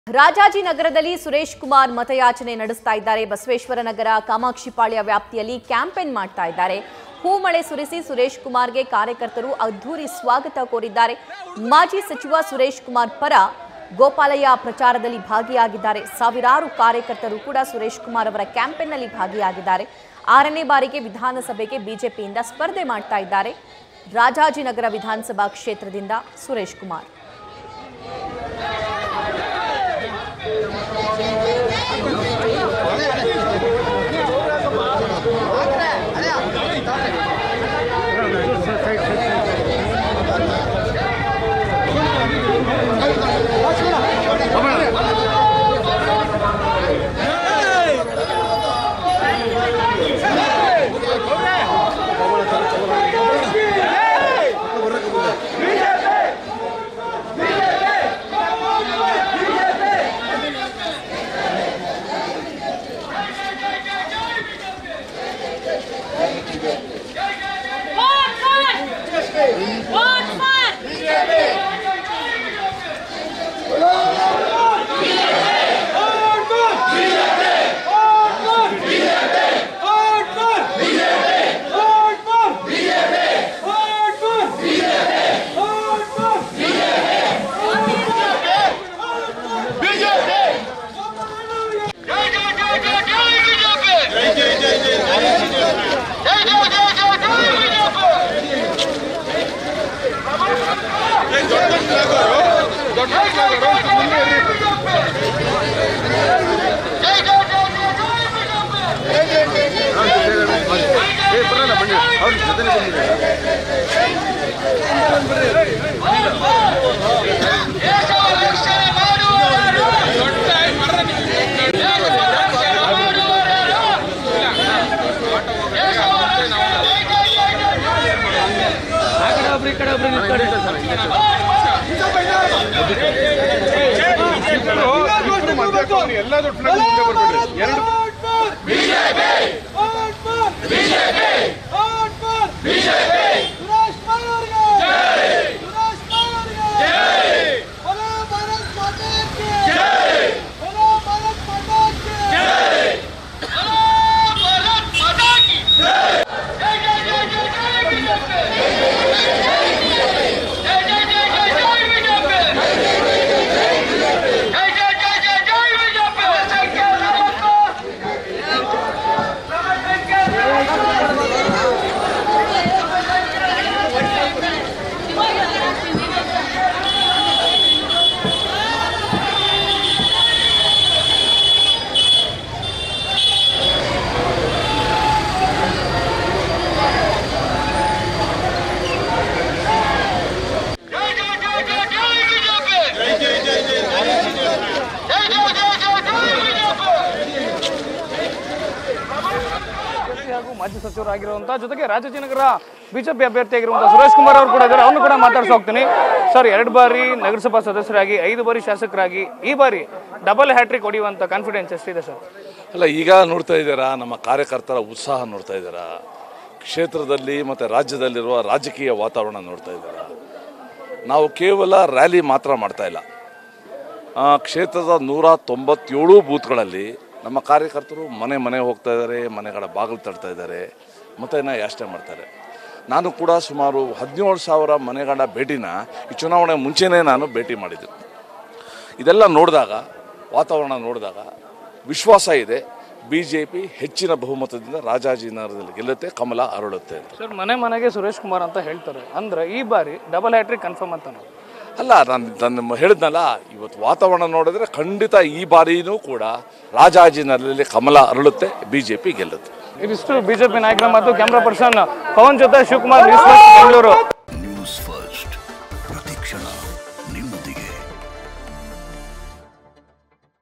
ರಾಜಾಜಿನಗರದಲ್ಲಿ ಸುರೇಶ್ ಕುಮಾರ್ ಮತಯಾಚನೆ ನಡೆಸ್ತಾ ಇದ್ದಾರೆ ಬಸವೇಶ್ವರ ನಗರ ಕಾಮಾಕ್ಷಿಪಾಳ್ಯ ವ್ಯಾಪ್ತಿಯಲ್ಲಿ ಕ್ಯಾಂಪೇನ್ ಮಾಡ್ತಾ ಇದ್ದಾರೆ ಹೂಮಳೆ ಸುರಿಸಿ ಸುರೇಶ್ ಕುಮಾರ್ಗೆ ಕಾರ್ಯಕರ್ತರು ಅದ್ಧೂರಿ ಸ್ವಾಗತ ಕೋರಿದ್ದಾರೆ ಮಾಜಿ ಸಚಿವ ಸುರೇಶ್ ಕುಮಾರ್ ಪರ ಗೋಪಾಲಯ್ಯ ಪ್ರಚಾರದಲ್ಲಿ ಭಾಗಿಯಾಗಿದ್ದಾರೆ ಸಾವಿರಾರು ಕಾರ್ಯಕರ್ತರು ಕೂಡ ಸುರೇಶ್ ಕುಮಾರ್ ಅವರ ಕ್ಯಾಂಪೇನ್ನಲ್ಲಿ ಭಾಗಿಯಾಗಿದ್ದಾರೆ ಆರನೇ ಬಾರಿಗೆ ವಿಧಾನಸಭೆಗೆ ಬಿಜೆಪಿಯಿಂದ ಸ್ಪರ್ಧೆ ಮಾಡ್ತಾ ಇದ್ದಾರೆ ರಾಜಾಜಿನಗರ ವಿಧಾನಸಭಾ ಕ್ಷೇತ್ರದಿಂದ Suresh Kumar One for! One for! ಎಲ್ಲದೂ ಮುಂದೆ ಬರ್ಬೇಡಿ ಎರಡು ಹಾಗೂ ಮಾಜಿ ಸಚಿವರಾಗಿರುವಂತಹ ಜೊತೆಗೆ ರಾಜಾಜಿನಗರ ಬಿಜೆಪಿ ಅಭ್ಯರ್ಥಿಯಾಗಿರುವಂತಹ ಸುರೇಶ್ ಕುಮಾರ್ ಅವರು ಕೂಡ ಇದ್ದಾರೆ ಅವ್ರನ್ನು ಕೂಡ ಮಾತಾಡ್ಸ ಹೋಗ್ತೀನಿ ಸರ್ ಎರಡು ಬಾರಿ ನಗರಸಭಾ ಸದಸ್ಯರಾಗಿ ಐದು ಬಾರಿ ಶಾಸಕರಾಗಿ ಈ ಬಾರಿ ಡಬಲ್ ಹ್ಯಾಟ್ರಿಕ್ ಹೊಡೆಯುವಂತ ಕಾನ್ಫಿಡೆನ್ಸ್ ಎಷ್ಟಿದೆ ಸರ್ ಅಲ್ಲ ಈಗ ನೋಡ್ತಾ ಇದ್ದೀರಾ ನಮ್ಮ ಕಾರ್ಯಕರ್ತರ ಉತ್ಸಾಹ ನೋಡ್ತಾ ಇದ್ದೀರಾ ಕ್ಷೇತ್ರದಲ್ಲಿ ಮತ್ತು ರಾಜ್ಯದಲ್ಲಿರುವ ರಾಜಕೀಯ ವಾತಾವರಣ ನೋಡ್ತಾ ಇದ್ದೀರಾ ನಾವು ಕೇವಲ ರ್ಯಾಲಿ ಮಾತ್ರ ಮಾಡ್ತಾ ಇಲ್ಲ ಆ, ಕ್ಷೇತ್ರದ ನೂರ ತೊಂಬತ್ತೇಳು ಬೂತ್ಗಳಲ್ಲಿ ನಮ್ಮ ಕಾರ್ಯಕರ್ತರು ಮನೆ ಮನೆ ಹೋಗ್ತಾ ಇದ್ದಾರೆ ಮನೆಗಳ ಬಾಗಿಲು ತಡ್ತಾ ಇದ್ದಾರೆ ಮತನ ಯಾಚನೆ ಮಾಡ್ತಾರೆ ನಾನು ಕೂಡ ಸುಮಾರು ಹದಿನೇಳು ಸಾವಿರ ಮನೆಗಳ ಭೇಟಿನ ಈ ಚುನಾವಣೆ ಮುಂಚೆನೇ ನಾನು ಭೇಟಿ ಮಾಡಿದ್ದೆ ಇದೆಲ್ಲ ನೋಡಿದಾಗ ವಾತಾವರಣ ನೋಡಿದಾಗ ವಿಶ್ವಾಸ ಇದೆ ಬಿ ಜೆ ಪಿ ಹೆಚ್ಚಿನ ಬಹುಮತದಿಂದ ರಾಜಾಜಿನಗರದಲ್ಲಿ ಗೆಲ್ಲುತ್ತೆ ಕಮಲ ಅರಳುತ್ತೆ ಅಂತ ಸರ್ ಮನೆ ಮನೆಗೆ ಸುರೇಶ್ ಕುಮಾರ್ ಅಂತ ಹೇಳ್ತಾರೆ ಅಂದ್ರೆ ಈ ಬಾರಿ ಡಬಲ್ ಹ್ಯಾಟ್ರಿಕ್ ಕನ್ಫರ್ಮ್ ಅಂತ ನಾವು ಅಲ್ಲ ನಾನು ನಾನು ಹೇಳಿದ್ನಲ್ಲ ಇವತ್ತು ವಾತಾವರಣ ನೋಡಿದ್ರೆ ಖಂಡಿತ ಈ ಬಾರಿನೂ ಕೂಡ ರಾಜಾಜಿನಗರದಲ್ಲಿ ಕಮಲ ಅರಳುತ್ತೆ ಬಿ ಜೆ ಪಿ ಗೆಲ್ಲುತ್ತೆ ಇದಿಷ್ಟು ಬಿಜೆಪಿ ನಾಯಕರ ಮತ್ತು ಕ್ಯಾಮ್ರಾ ಪರ್ಸನ್ ಪವನ್ ಜೊತೆ ಶಿವಕುಮಾರ್ ನ್ಯೂಸ್ ಬೆಂಗಳೂರು